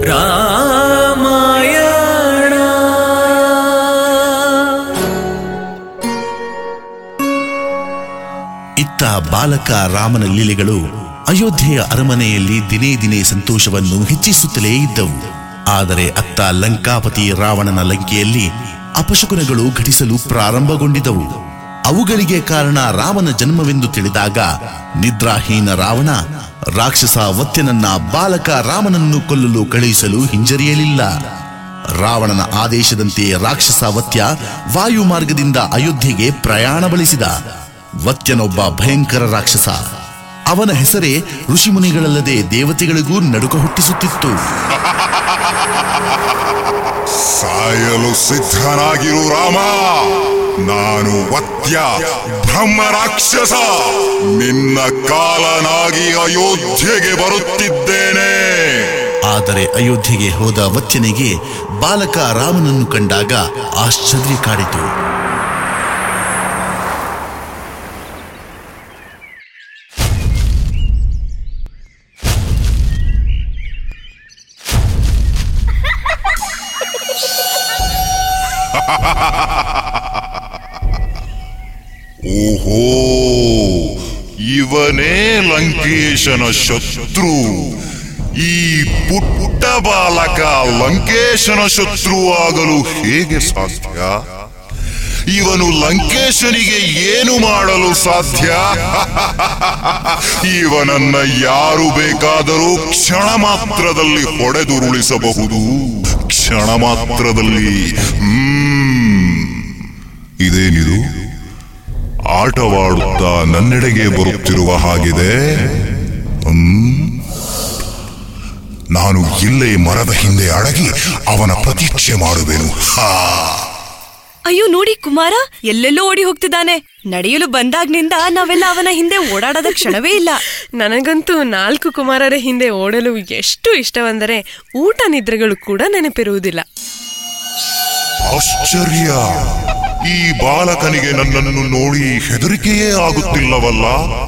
ರಾಮಾಯಣ ಇತ್ತ ಬಾಲಕ ರಾಮನ ಲೀಲೆಗಳು ಅಯೋಧ್ಯೆಯ ಅರಮನೆಯಲ್ಲಿ ದಿನೇ ದಿನೇ ಸಂತೋಷವನ್ನು ಹೆಚ್ಚಿಸುತ್ತಲೇ ಇದ್ದವು ಆದರೆ ಅತ್ತ ಲಂಕಾಪತಿ ರಾವಣನ ಲಂಕೆಯಲ್ಲಿ ಅಪಶಕುನಗಳು ಘಟಿಸಲು ಪ್ರಾರಂಭಗೊಂಡಿದ್ದವು ಅವುಗಳಿಗೆ ಕಾರಣ ರಾಮನ ಜನ್ಮವೆಂದು ತಿಳಿದಾಗ ನಿದ್ರಾಹೀನ ರಾವಣ ರಾಕ್ಷಸ ವತ್ಯನನ್ನ ಬಾಲಕ ರಾಮನನ್ನು ಕೊಲ್ಲಲು ಕಳುಹಿಸಲು ಹಿಂಜರಿಯಲಿಲ್ಲ ರಾವಣನ ಆದೇಶದಂತೆ ರಾಕ್ಷಸ ವತ್ಯ ವಾಯು ಮಾರ್ಗದಿಂದ ಅಯೋಧ್ಯೆಗೆ ಪ್ರಯಾಣ ಬೆಳೆಸಿದ ವತ್ಯನೊಬ್ಬ ಭಯಂಕರ ರಾಕ್ಷಸ ಅವನ ಹೆಸರೇ ಋಷಿಮುನಿಗಳಲ್ಲದೆ ದೇವತೆಗಳಿಗೂ ನಡುಕ ಹುಟ್ಟಿಸುತ್ತಿತ್ತು ಸಾಯಲು ಸಿದ್ಧನಾಗಿರು ರಾಮ ನಾನು ವತ್ಯ ಬ್ರಹ್ಮ ರಾಕ್ಷಸ ನಿನ್ನ ಕಾಲನಾಗಿ ಅಯೋಧ್ಯೆಗೆ ಬರುತ್ತಿದ್ದೇನೆ ಆದರೆ ಅಯೋಧ್ಯೆಗೆ ಹೋದ ವತ್ಯನಿಗೆ ಬಾಲಕ ರಾಮನನ್ನು ಕಂಡಾಗ ಆಶ್ಚರ್ಯ ಕಾಡಿತು ಓಹೋ ಇವನೇ ಲಂಕೇಶನ ಶತ್ರು ಈ ಪುಟ್ಟ ಬಾಲಕ ಲಂಕೇಶನ ಶತ್ರು ಆಗಲು ಹೇಗೆ ಸಾಧ್ಯ ಇವನು ಲಂಕೇಶನಿಗೆ ಏನು ಮಾಡಲು ಸಾಧ್ಯ ಇವನನ್ನ ಯಾರು ಬೇಕಾದರೂ ಕ್ಷಣ ಮಾತ್ರದಲ್ಲಿ ಹೊಡೆದುರುಳಿಸಬಹುದು ಕ್ಷಣ ಮಾತ್ರದಲ್ಲಿ ಹ್ಮ್ ಇದೇನಿದು ಆಟವಾಡುತ್ತಾ ನನ್ನೆಡೆಗೆ ಬರುತ್ತಿರುವ ಹಾಗಿದೆ ಹ್ಮ್? ನಾನು ಇಲ್ಲೇ ಮರದ ಹಿಂದೆ ಅಡಗಿ ಅವನ ಪ್ರತೀಕ್ಷೆ ಮಾಡುವೆನು ಹಾ ಅಯ್ಯೋ ನೋಡಿ ಕುಮಾರ ಎಲ್ಲೆಲ್ಲೋ ಓಡಿ ಹೋಗ್ತಿದ್ದಾನೆ ನಡೆಯಲು ಬಂದಾಗ್ನಿಂದ ನಾವೆಲ್ಲ ಅವನ ಹಿಂದೆ ಓಡಾಡದ ಕ್ಷಣವೇ ಇಲ್ಲ ನನಗಂತೂ ನಾಲ್ಕು ಕುಮಾರರ ಹಿಂದೆ ಓಡಲು ಎಷ್ಟು ಇಷ್ಟವೆಂದರೆ ಊಟ ನಿದ್ರೆಗಳು ಕೂಡ ನೆನಪಿರುವುದಿಲ್ಲ ಆಶ್ಚರ್ಯ ಈ ಬಾಲಕನಿಗೆ ನನ್ನನ್ನು ನೋಡಿ ಹೆದರಿಕೆಯೇ ಆಗುತ್ತಿಲ್ಲವಲ್ಲ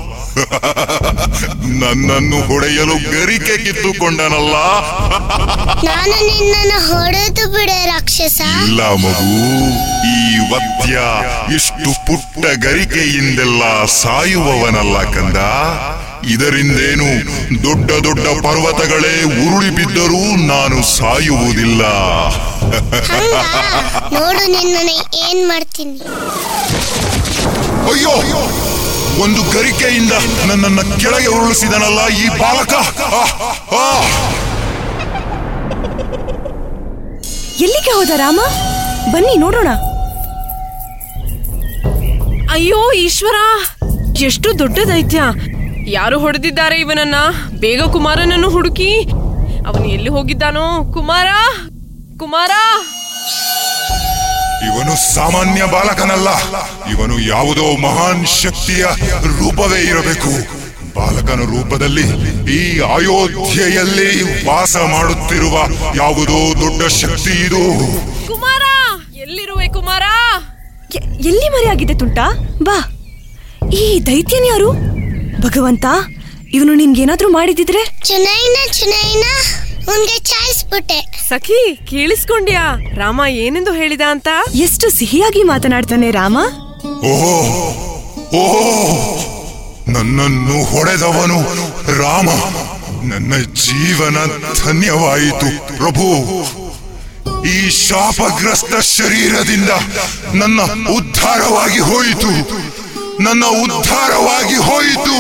ನನ್ನನ್ನು ಹೊಡೆಯಲು ಗರಿಕೆ ಕಿತ್ತುಕೊಂಡನಲ್ಲ ನಾನು ನಿನ್ನನ್ನು ಹೊಡೆದು ಬಿಡೆ ರಾಕ್ಷಸ ಇಲ್ಲ ಮಗು ಈ ವತ್ಯ ಇಷ್ಟು ಪುಟ್ಟ ಗರಿಕೆಯಿಂದೆಲ್ಲ ಸಾಯುವವನಲ್ಲ ಕಂದ ಇದರಿಂದೇನು ದೊಡ್ಡ ದೊಡ್ಡ ಪರ್ವತಗಳೇ ಉರುಳಿ ಬಿದ್ದರೂ ನಾನು ಸಾಯುವುದಿಲ್ಲ ಹಂಗ ನೋಡು ನಿನ್ನನ್ನು ಏನ್ ಮಾಡ್ತೀನಿ ಅಯ್ಯೋ ಒಂದು ಗರಿಕೆಯಿಂದ ನನ್ನನ್ನ ಕೆಳಗೆ ಉರುಳಿಸಿದನಲ್ಲ ಈ ಬಾಲಕ ಆ, ಆ. ಎಲ್ಲಿಗೆ ಹೋದ ರಾಮ ಬನ್ನಿ ನೋಡೋಣ ಅಯ್ಯೋ ಈಶ್ವರ ಎಷ್ಟು ದೊಡ್ಡ ದೈತ್ಯ ಯಾರು ಹೊಡೆದಿದ್ದಾರೆ ಇವನನ್ನ ಬೇಗ ಕುಮಾರನನ್ನು ಹುಡುಕಿ ಅವನು ಎಲ್ಲಿ ಹೋಗಿದ್ದಾನೋ ಕುಮಾರ ಕುಮಾರ ಇವನು ಸಾಮಾನ್ಯ ಬಾಲಕನಲ್ಲ ಇವನು ಯಾವುದೋ ಮಹಾನ್ ಶಕ್ತಿಯ ರೂಪವೇ ಇರಬೇಕು ಬಾಲಕನ ರೂಪದಲ್ಲಿ ಈ ಅಯೋಧ್ಯೆಯಲ್ಲಿ ವಾಸ ಮಾಡುತ್ತಿರುವ ಯಾವುದೋ ದೊಡ್ಡ ಶಕ್ತಿ ಇದು ಕುಮಾರ ಎಲ್ಲಿರುವೆ ಕುಮಾರ ಎ- ಎಲ್ಲಿ ಮರೆಯಾಗಿದೆ ತುಂಟ ಬಾ ಈ ದೈತ್ಯನ್ ಯಾರು ಭಗವಂತ ಇವನು ನಿನ್ಗೇನಾದ್ರೂ ಮಾಡಿದಿದ್ರೆ ಚುನೈನ ಚುನೈನ ಉನ್ಗೆ ಚಾಯಿಸ್ಬಿಟ್ಟೆ ಸಖಿ ಕೇಳಿಸ್ಕೊಂಡ್ಯಾ ರಾಮ ಏನೆಂದು ಹೇಳಿದ ಅಂತ ಎಷ್ಟು ಸಿಹಿಯಾಗಿ ಮಾತನಾಡ್ತಾನೆ ರಾಮ ಓಹೋ ಓಹೋ ನನ್ನನ್ನು ಹೊಡೆದವನು ರಾಮ ನನ್ನ ಜೀವನ ಧನ್ಯವಾಯಿತು ಪ್ರಭು ಈ ಶಾಪಗ್ರಸ್ತ ಶರೀರದಿಂದ ನನ್ನ ಉದ್ಧಾರವಾಗಿ ಹೋಯಿತು ನನ್ನ ಉದ್ಧಾರವಾಗಿ ಹೋಯಿತು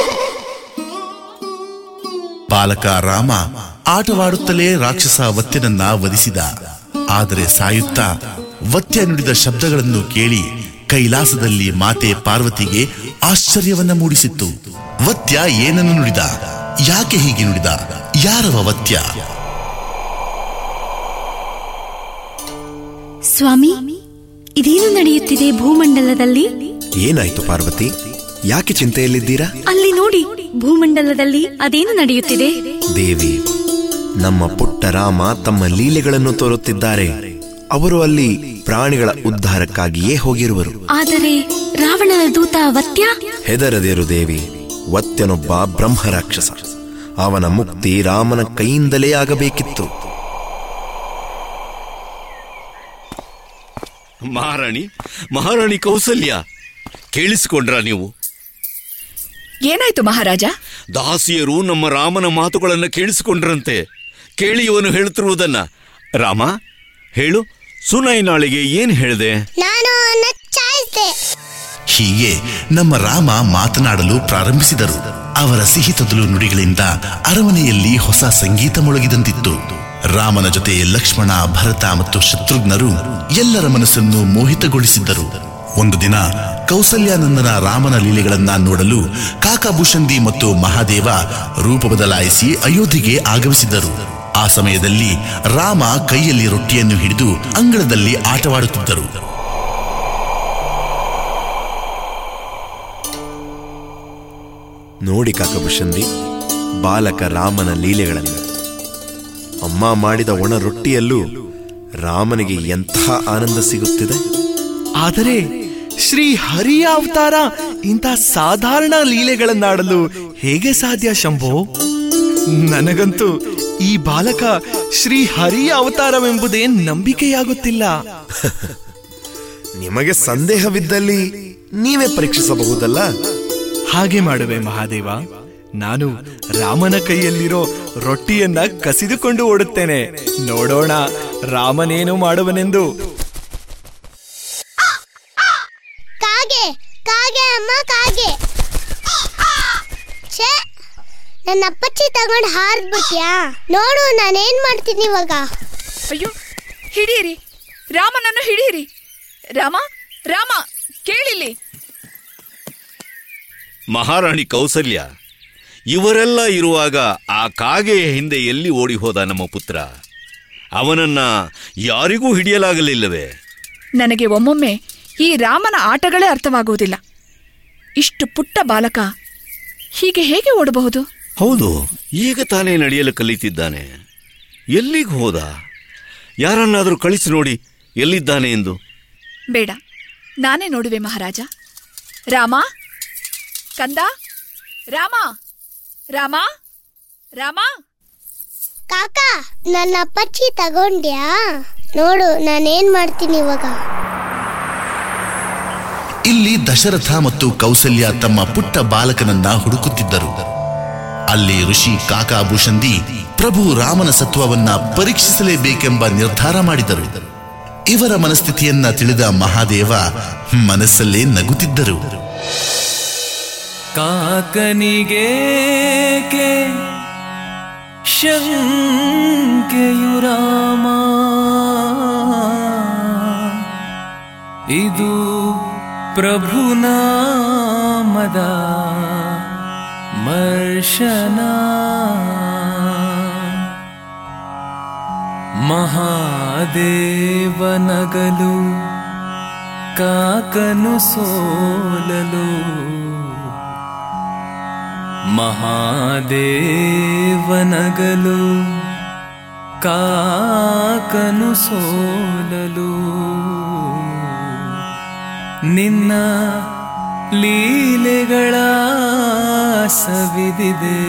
ಬಾಲಕ ರಾಮ ಆಟವಾಡುತ್ತಲೇ ರಾಕ್ಷಸ ವತ್ಯನನ್ನ ವಧಿಸಿದ ಆದರೆ ಸಾಯುತ್ತಾ ವತ್ಯ ನುಡಿದ ಶಬ್ದಗಳನ್ನು ಕೇಳಿ ಕೈಲಾಸದಲ್ಲಿ ಮಾತೆ ಪಾರ್ವತಿಗೆ ಆಶ್ಚರ್ಯವನ್ನ ಮೂಡಿಸಿತ್ತು ವತ್ಯ ಏನನ್ನು ನುಡಿದ ಯಾಕೆ ಹೀಗೆ ನುಡಿದ ಯಾರವ ವತ್ಯ ಸ್ವಾಮಿ ಇದೇನು ನಡೆಯುತ್ತಿದೆ ಭೂಮಂಡಲದಲ್ಲಿ ಏನಾಯ್ತು ಪಾರ್ವತಿ ಯಾಕೆ ಚಿಂತೆಯಲ್ಲಿದ್ದೀರಾ ಅಲ್ಲಿ ನೋಡಿ ಭೂಮಂಡಲದಲ್ಲಿ ಅದೇನು ನಡೆಯುತ್ತಿದೆ ದೇವಿ ನಮ್ಮ ಪುಟ್ಟ ರಾಮ ತಮ್ಮ ಲೀಲೆಗಳನ್ನು ತೋರುತ್ತಿದ್ದಾರೆ ಅವರು ಅಲ್ಲಿ ಪ್ರಾಣಿಗಳ ಉದ್ಧಾರಕ್ಕಾಗಿಯೇ ಹೋಗಿರುವರು ಆದರೆ ರಾವಣನ ದೂತ ವತ್ಯ ಹೆದರದಿರು ದೇವಿ ವತ್ಯನೊಬ್ಬ ಬ್ರಹ್ಮ ರಾಕ್ಷಸ ಅವನ ಮುಕ್ತಿ ರಾಮನ ಕೈಯಿಂದಲೇ ಆಗಬೇಕಿತ್ತು ಮಹಾರಾಣಿ ಮಹಾರಾಣಿ ಕೌಸಲ್ಯ ಕೇಳಿಸಿಕೊಂಡ್ರ ನೀವು ಏನಾಯ್ತು ಮಹಾರಾಜ ದಾಸಿಯರು ನಮ್ಮ ರಾಮನ ಮಾತುಗಳನ್ನು ಕೇಳಿಸಿಕೊಂಡ್ರಂತೆ ಕೇಳಿ ಇವನು ಹೇಳುತ್ತಿರುವುದನ್ನ ರಾಮ ಹೇಳು ಸುನೈನಾಳಿಗೆ ಏನ್ ಹೇಳಿದೆ ನಾನು ಅವನ್ನ ಚಾಯ್ದೆ ಹೀಗೆ ನಮ್ಮ ರಾಮ ಮಾತನಾಡಲು ಪ್ರಾರಂಭಿಸಿದರು ಅವರ ಸಿಹಿತದಲು ನುಡಿಗಳಿಂದ ಅರಮನೆಯಲ್ಲಿ ಹೊಸ ಸಂಗೀತ ಮೊಳಗಿದಂತಿತ್ತು ರಾಮನ ಜೊತೆ ಲಕ್ಷ್ಮಣ ಭರತ ಮತ್ತು ಶತ್ರುಘ್ನರು ಎಲ್ಲರ ಮನಸ್ಸನ್ನು ಮೋಹಿತಗೊಳಿಸಿದ್ದರು ಒಂದು ದಿನ ಕೌಸಲ್ಯಾನಂದನ ರಾಮನ ಲೀಲೆಗಳನ್ನ ನೋಡಲು ಕಾಕಾಭೂಷಂದಿ ಮತ್ತು ಮಹಾದೇವ ರೂಪ ಬದಲಾಯಿಸಿ ಅಯೋಧ್ಯೆಗೆ ಆಗಮಿಸಿದ್ದರು ಆ ಸಮಯದಲ್ಲಿ ರಾಮ ಕೈಯಲ್ಲಿ ರೊಟ್ಟಿಯನ್ನು ಹಿಡಿದು ಅಂಗಳದಲ್ಲಿ ಆಟವಾಡುತ್ತಿದ್ದರು ನೋಡಿ ಕಾಕಭೂಷಂದಿ ಬಾಲಕ ರಾಮನ ಲೀಲೆಗಳನ್ನು ಅಮ್ಮ ಮಾಡಿದ ಒಣ ರೊಟ್ಟಿಯಲ್ಲೂ ರಾಮನಿಗೆ ಎಂಥ ಆನಂದ ಸಿಗುತ್ತಿದೆ ಆದರೆ ಶ್ರೀ ಹರಿಯ ಅವತಾರ ಇಂಥ ಸಾಧಾರಣ ಲೀಲೆಗಳನ್ನಾಡಲು ಹೇಗೆ ಸಾಧ್ಯ ಶಂಭೋ ನನಗಂತೂ ಈ ಬಾಲಕ ಶ್ರೀ ಹರಿಯ ಅವತಾರವೆಂಬುದೇ ನಂಬಿಕೆಯಾಗುತ್ತಿಲ್ಲ ನಿಮಗೆ ಸಂದೇಹವಿದ್ದಲ್ಲಿ ನೀವೇ ಪರೀಕ್ಷಿಸಬಹುದಲ್ಲ ಹಾಗೆ ಮಾಡುವೆ ಮಹಾದೇವ ನಾನು ರಾಮನ ಕೈಯಲ್ಲಿರೋ ರೊಟ್ಟಿಯನ್ನ ಕಸಿದುಕೊಂಡು ಓಡುತ್ತೇನೆ ನೋಡೋಣ ರಾಮನೇನು ಮಾಡುವನೆಂದು ಕಾಗೆ ಕಾಗೆ ಅಮ್ಮ ಕಾಗೆ ಛೇ ನನ್ನ ಅಪ್ಪಚ್ಚಿ ತಗೊಂಡು ಹಾರ್ದ್ಬಿಟ್ಯಾ ನೋಡು ನಾನೇನ್ ಮಾಡ್ತೀನಿ ಇವಾಗ ಅಯ್ಯೋ ಹಿಡೀರಿ ರಾಮನನ್ನು ಹಿಡೀರಿ ರಾಮ ರಾಮ ಕೇಳಿಲ್ಲಿ ಮಹಾರಾಣಿ ಕೌಸಲ್ಯ ಇವರೆಲ್ಲ ಇರುವಾಗ ಆ ಕಾಗೆಯ ಹಿಂದೆ ಎಲ್ಲಿ ಓಡಿ ಹೋದ ನಮ್ಮ ಪುತ್ರ ಅವನನ್ನ ಯಾರಿಗೂ ಹಿಡಿಯಲಾಗಲಿಲ್ಲವೇ ನನಗೆ ಒಮ್ಮೊಮ್ಮೆ ಈ ರಾಮನ ಆಟಗಳೇ ಅರ್ಥವಾಗುವುದಿಲ್ಲ ಇಷ್ಟು ಪುಟ್ಟ ಬಾಲಕ ಹೀಗೆ ಹೇಗೆ ಓಡಬಹುದು ಹೌದು ಈಗ ತಾನೇ ನಡೆಯಲು ಕಲಿತಿದ್ದಾನೆ ಎಲ್ಲಿಗೆ ಹೋದ ಯಾರನ್ನಾದರೂ ಕಳಿಸಿ ನೋಡಿ ಎಲ್ಲಿದ್ದಾನೆ ಎಂದು ಬೇಡ ನಾನೇ ನೋಡುವೆ ಮಹಾರಾಜ ರಾಮ ಕಂದ ರಾಮ ರಾಮ ರಾಮ ಕಾಕ ನನ್ನ ಅಪ್ಪಚ್ಚಿ ತಗೊಂಡ್ಯಾ ನೋಡು ನಾನೇನ್ ಮಾಡ್ತೀನಿ ಇವಾಗ ಇಲ್ಲಿ ದಶರಥ ಮತ್ತು ಕೌಸಲ್ಯ ತಮ್ಮ ಪುಟ್ಟ ಬಾಲಕನನ್ನ ಹುಡುಕುತ್ತಿದ್ದರು ಅಲ್ಲಿ ಋಷಿ ಕಾಕಾಭೂಷಂದಿ ಪ್ರಭು ರಾಮನ ಸತ್ವವನ್ನ ಪರೀಕ್ಷಿಸಲೇಬೇಕೆಂಬ ನಿರ್ಧಾರ ಮಾಡಿದರು ಇವರ ಮನಸ್ಥಿತಿಯನ್ನ ತಿಳಿದ ಮಹಾದೇವ ಮನಸ್ಸಲ್ಲೇ ನಗುತ್ತಿದ್ದರು ಕಾಕನಿಗೇಕೆ ಶಂಕೆಯು ರಾಮ ಇದು ಪ್ರಭುನಾಮದ ಮರ್ಶನ ಮಹಾದೇವನಗಲು ಕಾಕನು ಸೋಲಲು ಮಹಾದೇವನಗಲು ಕಾಕನು ಸೋಲಲು ನಿನ್ನ ಲೀಲೆಗಳ ಸವಿದಿದೆ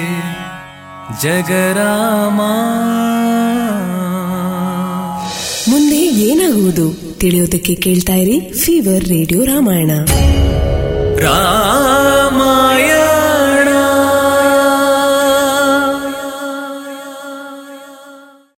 ಜಗರಾಮ ಮುಂದೆ ಏನಾಗುವುದು ತಿಳಿಯೋದಕ್ಕೆ ಕೇಳ್ತಾ ಇರಿ ಫೀವರ್ ರೇಡಿಯೋ ರಾಮಾಯಣ ರಾಮಾಯಣ